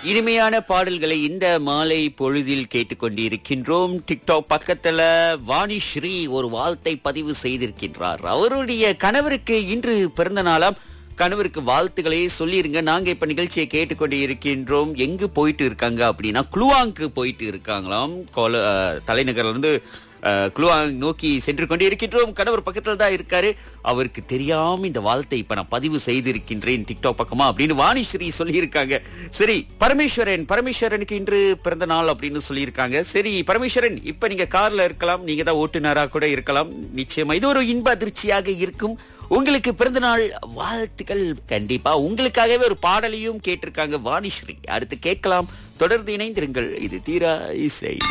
இனிமையான பாடல்களை இந்த மாலை பொழுதில் கேட்டுக்கொண்டிருக்கின்றோம் டிக்டாக் பக்கத்துல வாணிஸ்ரீ ஒரு வாழ்த்தை பதிவு செய்திருக்கின்றார் அவருடைய கணவருக்கு இன்று பிறந்த நாளாம் கணவருக்கு வாழ்த்துக்களை சொல்லிருங்க நாங்க இப்ப நிகழ்ச்சியை கேட்டுக்கொண்டு இருக்கின்றோம் எங்கு போயிட்டு இருக்காங்க அப்படின்னா குளுவாங்க்கு போயிட்டு இருக்காங்களாம் கோல அஹ், தலைநகர்ல இருந்து அஹ், குளுவாங் நோக்கி சென்று கொண்டு இருக்கின்றோம் கணவர் பக்கத்துல தான் இருக்காரு அவருக்கு தெரியாம இந்த வாழ்த்தை இப்ப நான் பதிவு செய்திருக்கின்றேன் டிக்டாக் பக்கமா அப்படின்னு வாணிஸ்ரீ சொல்லியிருக்காங்க சரி பரமேஸ்வரன் பரமேஸ்வரனுக்கு இன்று பிறந்த நாள் அப்படின்னு சொல்லியிருக்காங்க சரி பரமேஸ்வரன் இப்ப நீங்க கார்ல இருக்கலாம் நீங்க தான் ஓட்டுநரா கூட இருக்கலாம் நிச்சயமா இது ஒரு இன்ப அதிர்ச்சியாக இருக்கும் உங்களுக்கு பிறந்தநாள் வாழ்த்துக்கள் கண்டிப்பா உங்களுக்காகவே ஒரு பாடலையும் கேட்டிருக்காங்க வாணிஸ்ரீ அடுத்து கேட்கலாம் தொடர்ந்து இணைந்திருங்கள் இது தீரா இசை